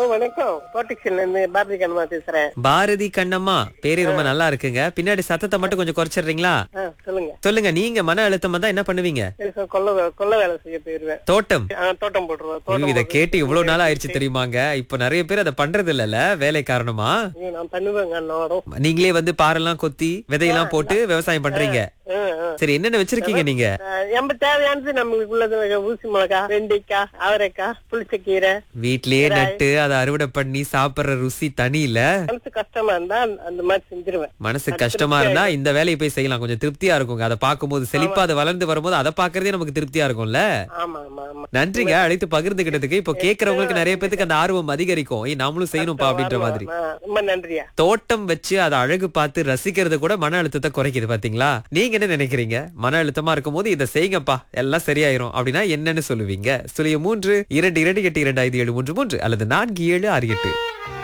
வணக்கம் கோட்டிக்ஸ்ல இருந்து பாரதி கண்ணமா பேசுறேன் பாரதி கண்ணம்மா பேரே ரொம்ப நல்லா இருக்குங்க பின்னாடி சத்தத்தை மட்டும் கொஞ்சம் குறைச்சிடுறீங்களா ஆ, சொல்லுங்க சொல்லுங்க நீங்க மன அழுத்தம் வந்தா என்ன பண்ணுவீங்க சரி, கொல்ல வே- கொல்ல வேலை செய்ய போயிருவேன் தோட்டம் ஆ, தோட்டம் போட்டுருவேன் ஐயோ, தோட்டம் இத போட்டு- கேட்டு இவ்வளவு நாள் ஆயிடுச்சு தெரியுமாங்க இப்ப நிறைய பேர் அதை பண்றது இல்லல்ல வேலை காரணமா ஐயோ, நான் பண்ணுவேங்க அண்ணாடும் நீங்களே வந்து பாரெல்லாம் கொத்தி விதையெல்லாம் போட்டு விவசாயம் பண்றீங்க சரி என்னென்ன வச்சிருக்கீங்க நீங்க நம்ம தேவையானது நம்மளுக்கு உள்ளது ஊசி மிளகா வெண்டைக்காய் அவரைக்காய் புளிச்சக்கீரை வீட்லயே நட்டு அதை அறுவடை பண்ணி சாப்பிடுற ருசி தனி இல்ல மனசு கஷ்டமா இருந்தா அந்த- அந்த மாதிரி செஞ்சிருவேன் மனசு கஷ்டமா இருந்தா இந்த வேலையை போய் செய்யலாம் கொஞ்சம் திருப்தியா இருக்குங்க அதை பார்க்கும்போது செழிப்பா அது வளர்ந்து வரும்போது அதை பாக்குறதே நமக்கு திருப்தியா இருக்கும்ல ஆமா ஆமா ஆமா நன்றிங்க அழைத்து பகிர்ந்துகிட்டதுக்கு இப்போ கேக்குறவங்களுக்கு நிறைய பேத்துக்கு அந்த ஆர்வம் அதிகரிக்கும் ஏய் நாமளும் செய்யணும்ப்பா அப்படின்ற மாதிரி ஆ, ரொம்ப நன்றியா தோட்டம் வச்சு அதை அழகு பார்த்து ரசிக்கிறது கூட மன அழுத்தத்தை குறைக்குது பாத்தீங்களா நீங்க என்ன நினைக்கிறீங்க மன அழுத்தமா இருக்கும் போது இதை செய்யுங்கப்பா எல்லாம் சரியாயிரும் அப்படின்னா என்னன்னு சொல்லுவீங்க சுழிய மூன்று இரண்டு இரண்டு எட்டு இரண்டு ஐந்து ஏழு மூன்று மூன்று அல்லது நான்கு ஏழு ஆறு எட்டு